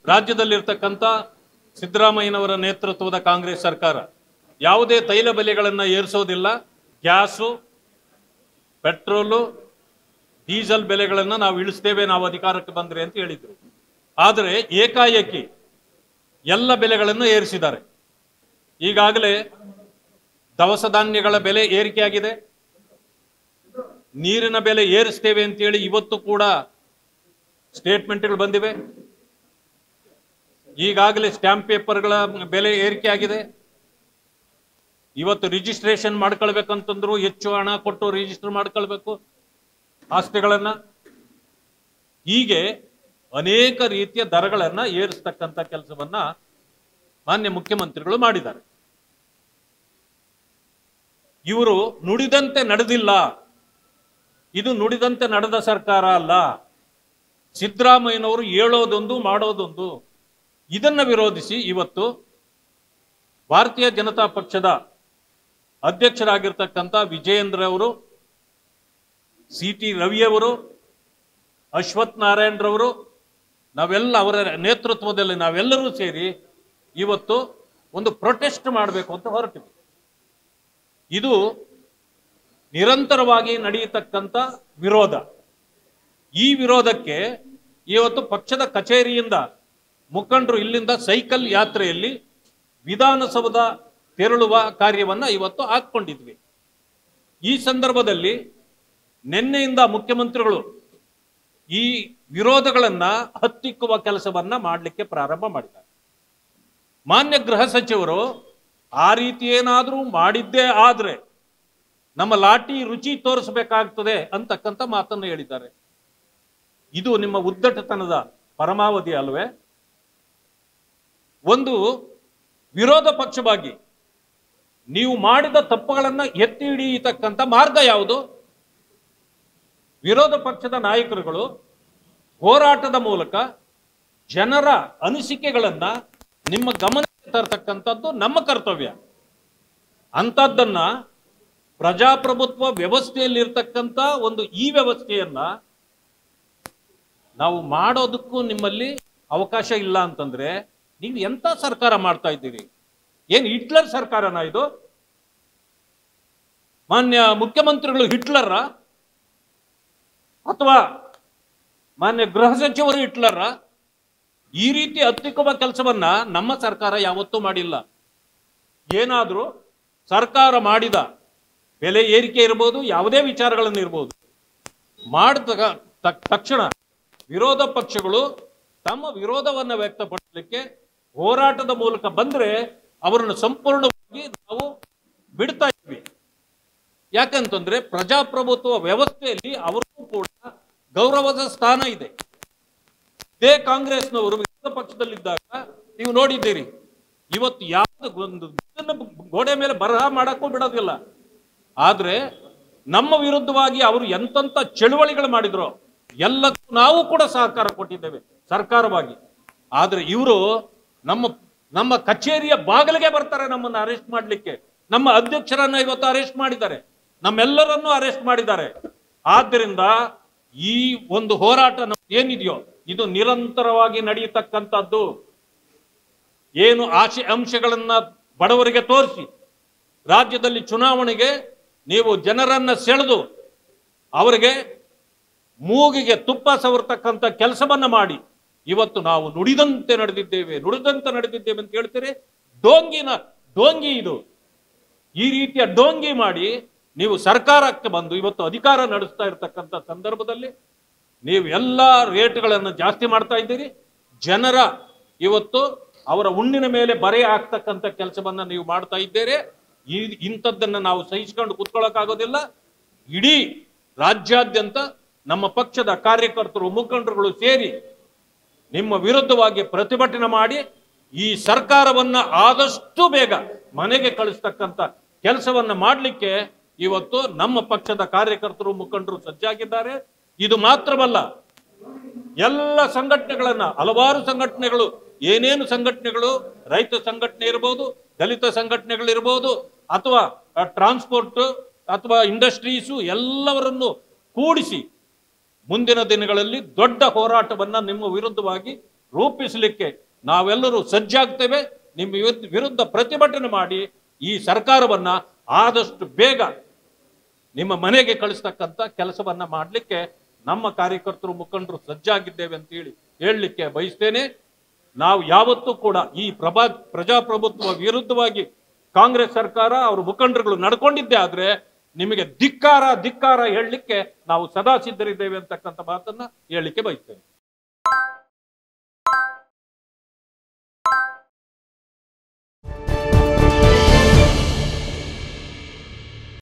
ರಾಜ್ಯದಲ್ಲಿರ್ತಕ್ಕಂಥ ಸಿದ್ದರಾಮಯ್ಯನವರ ನೇತೃತ್ವದ ಕಾಂಗ್ರೆಸ್ ಸರ್ಕಾರ ಯಾವುದೇ ತೈಲ ಬೆಲೆಗಳನ್ನು ಏರಿಸೋದಿಲ್ಲ ಗ್ಯಾಸು ಪೆಟ್ರೋಲು ಡೀಸೆಲ್ ಬೆಲೆಗಳನ್ನು ನಾವು ಇಳಿಸ್ತೇವೆ ನಾವು ಅಧಿಕಾರಕ್ಕೆ ಬಂದ್ರೆ ಅಂತ ಹೇಳಿದ್ರು ಆದರೆ ಏಕಾಏಕಿ ಎಲ್ಲ ಬೆಲೆಗಳನ್ನು ಏರಿಸಿದ್ದಾರೆ ಈಗಾಗಲೇ ದವಸ ಧಾನ್ಯಗಳ ಬೆಲೆ ಏರಿಕೆಯಾಗಿದೆ ನೀರಿನ ಬೆಲೆ ಏರಿಸ್ತೇವೆ ಅಂತೇಳಿ ಇವತ್ತು ಕೂಡ ಸ್ಟೇಟ್ಮೆಂಟ್ಗಳು ಬಂದಿವೆ ಈಗಾಗಲೇ ಸ್ಟ್ಯಾಂಪ್ ಪೇಪರ್ಗಳ ಬೆಲೆ ಏರಿಕೆ ಆಗಿದೆ ಇವತ್ತು ರಿಜಿಸ್ಟ್ರೇಷನ್ ಮಾಡ್ಕೊಳ್ಬೇಕಂತಂದ್ರು ಹೆಚ್ಚು ಹಣ ಕೊಟ್ಟು ರಿಜಿಸ್ಟರ್ ಮಾಡ್ಕೊಳ್ಬೇಕು ಆಸ್ತಿಗಳನ್ನ ಹೀಗೆ ಅನೇಕ ರೀತಿಯ ದರಗಳನ್ನ ಏರಿಸ್ತಕ್ಕಂಥ ಕೆಲಸವನ್ನ ಮಾನ್ಯ ಮುಖ್ಯಮಂತ್ರಿಗಳು ಮಾಡಿದ್ದಾರೆ ಇವರು ನುಡಿದಂತೆ ನಡೆದಿಲ್ಲ ಇದು ನುಡಿದಂತೆ ನಡೆದ ಸರ್ಕಾರ ಅಲ್ಲ ಸಿದ್ದರಾಮಯ್ಯನವರು ಹೇಳೋದೊಂದು ಮಾಡೋದೊಂದು ಇದನ್ನ ವಿರೋಧಿಸಿ ಇವತ್ತು ಭಾರತೀಯ ಜನತಾ ಪಕ್ಷದ ಅಧ್ಯಕ್ಷರಾಗಿರ್ತಕ್ಕಂಥ ವಿಜಯೇಂದ್ರ ಅವರು ಸಿ ಟಿ ರವಿಯವರು ಅಶ್ವಥ್ ನಾರಾಯಣರವರು ನಾವೆಲ್ಲ ಅವರ ನೇತೃತ್ವದಲ್ಲಿ ನಾವೆಲ್ಲರೂ ಸೇರಿ ಇವತ್ತು ಒಂದು ಪ್ರೊಟೆಸ್ಟ್ ಮಾಡಬೇಕು ಅಂತ ಹೊರಟಿವಿ ಇದು ನಿರಂತರವಾಗಿ ನಡೆಯತಕ್ಕಂಥ ವಿರೋಧ ಈ ವಿರೋಧಕ್ಕೆ ಇವತ್ತು ಪಕ್ಷದ ಕಚೇರಿಯಿಂದ ಮುಖಂಡರು ಇಲ್ಲಿಂದ ಸೈಕಲ್ ಯಾತ್ರೆಯಲ್ಲಿ ವಿಧಾನಸೌಧ ತೆರಳುವ ಕಾರ್ಯವನ್ನ ಇವತ್ತು ಹಾಕೊಂಡಿದ್ವಿ ಈ ಸಂದರ್ಭದಲ್ಲಿ ನಿನ್ನೆಯಿಂದ ಮುಖ್ಯಮಂತ್ರಿಗಳು ಈ ವಿರೋಧಗಳನ್ನ ಹತ್ತಿಕ್ಕುವ ಕೆಲಸವನ್ನ ಮಾಡಲಿಕ್ಕೆ ಪ್ರಾರಂಭ ಮಾಡಿದ್ದಾರೆ ಮಾನ್ಯ ಗೃಹ ಸಚಿವರು ಆ ರೀತಿ ಏನಾದರೂ ಮಾಡಿದ್ದೇ ಆದ್ರೆ ನಮ್ಮ ಲಾಠಿ ರುಚಿ ತೋರಿಸಬೇಕಾಗ್ತದೆ ಅಂತಕ್ಕಂಥ ಮಾತನ್ನು ಹೇಳಿದ್ದಾರೆ ಇದು ನಿಮ್ಮ ಉದ್ದಟತನದ ಪರಮಾವಧಿ ಅಲ್ವೇ ಒಂದು ವಿರೋಧ ಪಕ್ಷವಾಗಿ ನೀವು ಮಾಡಿದ ತಪ್ಪುಗಳನ್ನ ಎತ್ತಿ ಹಿಡಿಯತಕ್ಕಂಥ ಮಾರ್ಗ ಯಾವುದು ವಿರೋಧ ಪಕ್ಷದ ನಾಯಕರುಗಳು ಹೋರಾಟದ ಮೂಲಕ ಜನರ ಅನಿಸಿಕೆಗಳನ್ನ ನಿಮ್ಮ ಗಮನಕ್ಕೆ ತರ್ತಕ್ಕಂಥದ್ದು ನಮ್ಮ ಕರ್ತವ್ಯ ಅಂಥದ್ದನ್ನ ಪ್ರಜಾಪ್ರಭುತ್ವ ವ್ಯವಸ್ಥೆಯಲ್ಲಿರ್ತಕ್ಕಂಥ ಒಂದು ಈ ವ್ಯವಸ್ಥೆಯನ್ನ ನಾವು ಮಾಡೋದಕ್ಕೂ ನಿಮ್ಮಲ್ಲಿ ಅವಕಾಶ ಇಲ್ಲ ಅಂತಂದ್ರೆ ನೀವು ಎಂತ ಸರ್ಕಾರ ಮಾಡ್ತಾ ಇದ್ದೀರಿ ಏನ್ ಹಿಟ್ಲರ್ ಸರ್ಕಾರನ ಇದು ಮಾನ್ಯ ಮುಖ್ಯಮಂತ್ರಿಗಳು ಹಿಟ್ಲರ ಅಥವಾ ಮಾನ್ಯ ಗೃಹ ಸಚಿವರು ಹಿಟ್ಲರ ಈ ರೀತಿ ಹತ್ತಿಕ್ಕುವ ಕೆಲಸವನ್ನ ನಮ್ಮ ಸರ್ಕಾರ ಯಾವತ್ತೂ ಮಾಡಿಲ್ಲ ಏನಾದರೂ ಸರ್ಕಾರ ಮಾಡಿದ ಬೆಲೆ ಏರಿಕೆ ಇರ್ಬೋದು ಯಾವುದೇ ವಿಚಾರಗಳನ್ನು ಇರ್ಬೋದು ಮಾಡಿದ ತ- ತಕ್ಷಣ ವಿರೋಧ ಪಕ್ಷಗಳು ತಮ್ಮ ವಿರೋಧವನ್ನ ವ್ಯಕ್ತಪಡಿಸಲಿಕ್ಕೆ ಹೋರಾಟದ ಮೂಲಕ ಬಂದ್ರೆ ಅವರನ್ನು ಸಂಪೂರ್ಣವಾಗಿ ನಾವು ಬಿಡ್ತಾ ಇದ್ವಿ ಯಾಕಂತಂದ್ರೆ ಪ್ರಜಾಪ್ರಭುತ್ವ ವ್ಯವಸ್ಥೆಯಲ್ಲಿ ಅವರಿಗೂ ಕೂಡ ಗೌರವದ ಸ್ಥಾನ ಇದೆ ಇದೇ ಕಾಂಗ್ರೆಸ್ನವರು ವಿರೋಧ ಪಕ್ಷದಲ್ಲಿದ್ದಾಗ ನೀವು ನೋಡಿದ್ದೀರಿ ಇವತ್ತು ಯಾವ್ದು ಒಂದು ಇದನ್ನ ಗೋಡೆ ಮೇಲೆ ಬರಹ ಮಾಡಕ್ಕೂ ಬಿಡೋದಿಲ್ಲ ಆದ್ರೆ ನಮ್ಮ ವಿರುದ್ಧವಾಗಿ ಅವರು ಎಂತೆಂತ ಚಳುವಳಿಗಳು ಮಾಡಿದ್ರು ಎಲ್ಲಕ್ಕೂ ನಾವು ಕೂಡ ಸಹಕಾರ ಕೊಟ್ಟಿದ್ದೇವೆ ಸರ್ಕಾರವಾಗಿ ಆದ್ರೆ ಇವರು ನಮ್ಮ ನಮ್ಮ ಕಚೇರಿಯ ಬಾಗಿಲಿಗೆ ಬರ್ತಾರೆ ನಮ್ಮನ್ನ ಅರೆಸ್ಟ್ ಮಾಡಲಿಕ್ಕೆ ನಮ್ಮ ಅಧ್ಯಕ್ಷರನ್ನ ಇವತ್ತು ಅರೆಸ್ಟ್ ಮಾಡಿದ್ದಾರೆ ನಮ್ಮೆಲ್ಲರನ್ನೂ ಅರೆಸ್ಟ್ ಮಾಡಿದ್ದಾರೆ ಆದ್ದರಿಂದ ಈ ಒಂದು ಹೋರಾಟ ನಮ್ದು ಏನಿದೆಯೋ ಇದು ನಿರಂತರವಾಗಿ ನಡೆಯತಕ್ಕಂಥದ್ದು ಏನು ಆಶೆ ಅಂಶಗಳನ್ನ ಬಡವರಿಗೆ ತೋರಿಸಿ ರಾಜ್ಯದಲ್ಲಿ ಚುನಾವಣೆಗೆ ನೀವು ಜನರನ್ನ ಸೆಳೆದು ಅವರಿಗೆ ಮೂಗಿಗೆ ತುಪ್ಪ ಸವರ್ತಕ್ಕಂಥ ಕೆಲಸವನ್ನ ಮಾಡಿ ಇವತ್ತು ನಾವು ನುಡಿದಂತೆ ನಡೆದಿದ್ದೇವೆ ನುಡಿದಂತೆ ನಡೆದಿದ್ದೇವೆ ಅಂತ ಹೇಳ್ತೀರಿ ಡೋಂಗಿನ ಡೋಂಗಿ ಇದು ಈ ರೀತಿಯ ಡೋಂಗಿ ಮಾಡಿ ನೀವು ಸರ್ಕಾರಕ್ಕೆ ಬಂದು ಇವತ್ತು ಅಧಿಕಾರ ನಡೆಸ್ತಾ ಇರತಕ್ಕಂಥ ಸಂದರ್ಭದಲ್ಲಿ ನೀವು ಎಲ್ಲ ರೇಟ್ಗಳನ್ನು ಜಾಸ್ತಿ ಮಾಡ್ತಾ ಇದ್ದೀರಿ ಜನರ ಇವತ್ತು ಅವರ ಹುಣ್ಣಿನ ಮೇಲೆ ಬರೆ ಹಾಕ್ತಕ್ಕಂಥ ಕೆಲಸವನ್ನ ನೀವು ಮಾಡ್ತಾ ಇದ್ದೀರಿ ಈ ಇಂಥದ್ದನ್ನ ನಾವು ಸಹಿಸ್ಕೊಂಡು ಕುತ್ಕೊಳ್ಳೋಕ್ಕಾಗೋದಿಲ್ಲ ಇಡೀ ರಾಜ್ಯಾದ್ಯಂತ ನಮ್ಮ ಪಕ್ಷದ ಕಾರ್ಯಕರ್ತರು ಮುಖಂಡರುಗಳು ಸೇರಿ ನಿಮ್ಮ ವಿರುದ್ಧವಾಗಿ ಪ್ರತಿಭಟನೆ ಮಾಡಿ ಈ ಸರ್ಕಾರವನ್ನ ಆದಷ್ಟು ಬೇಗ ಮನೆಗೆ ಕಳಿಸ್ತಕ್ಕಂಥ ಕೆಲಸವನ್ನ ಮಾಡಲಿಕ್ಕೆ ಇವತ್ತು ನಮ್ಮ ಪಕ್ಷದ ಕಾರ್ಯಕರ್ತರು ಮುಖಂಡರು ಸಜ್ಜಾಗಿದ್ದಾರೆ ಇದು ಮಾತ್ರವಲ್ಲ ಎಲ್ಲ ಸಂಘಟನೆಗಳನ್ನ ಹಲವಾರು ಸಂಘಟನೆಗಳು ಏನೇನು ಸಂಘಟನೆಗಳು ರೈತ ಸಂಘಟನೆ ಇರಬಹುದು ದಲಿತ ಸಂಘಟನೆಗಳು ಇರಬಹುದು ಅಥವಾ ಟ್ರಾನ್ಸ್ಪೋರ್ಟ್ ಅಥವಾ ಇಂಡಸ್ಟ್ರೀಸು ಎಲ್ಲವರನ್ನು ಕೂಡಿಸಿ ಮುಂದಿನ ದಿನಗಳಲ್ಲಿ ದೊಡ್ಡ ಹೋರಾಟವನ್ನ ನಿಮ್ಮ ವಿರುದ್ಧವಾಗಿ ರೂಪಿಸಲಿಕ್ಕೆ ನಾವೆಲ್ಲರೂ ಸಜ್ಜಾಗ್ತೇವೆ ನಿಮ್ಮ ವಿರುದ್ಧ ವಿರುದ್ಧ ಪ್ರತಿಭಟನೆ ಮಾಡಿ ಈ ಸರ್ಕಾರವನ್ನ ಆದಷ್ಟು ಬೇಗ ನಿಮ್ಮ ಮನೆಗೆ ಕಳಿಸ್ತಕ್ಕಂಥ ಕೆಲಸವನ್ನ ಮಾಡಲಿಕ್ಕೆ ನಮ್ಮ ಕಾರ್ಯಕರ್ತರು ಮುಖಂಡರು ಸಜ್ಜಾಗಿದ್ದೇವೆ ಅಂತ ಹೇಳಿ ಹೇಳಲಿಕ್ಕೆ ಬಯಸ್ತೇನೆ ನಾವು ಯಾವತ್ತೂ ಕೂಡ ಈ ಪ್ರಭಾ ಪ್ರಜಾಪ್ರಭುತ್ವ ವಿರುದ್ಧವಾಗಿ ಕಾಂಗ್ರೆಸ್ ಸರ್ಕಾರ ಅವ್ರ ಮುಖಂಡರುಗಳು ನಡ್ಕೊಂಡಿದ್ದೆ ಆದ್ರೆ ನಿಮಗೆ ಧಿಕ್ಕಾರ ಧಿಕ್ಕಾರ ಹೇಳಲಿಕ್ಕೆ ನಾವು ಸದಾ ಸಿದ್ಧರಿದ್ದೇವೆ ಅಂತಕ್ಕಂಥ ಮಾತನ್ನ ಹೇಳಲಿಕ್ಕೆ ಬಯಸ್ತೇನೆ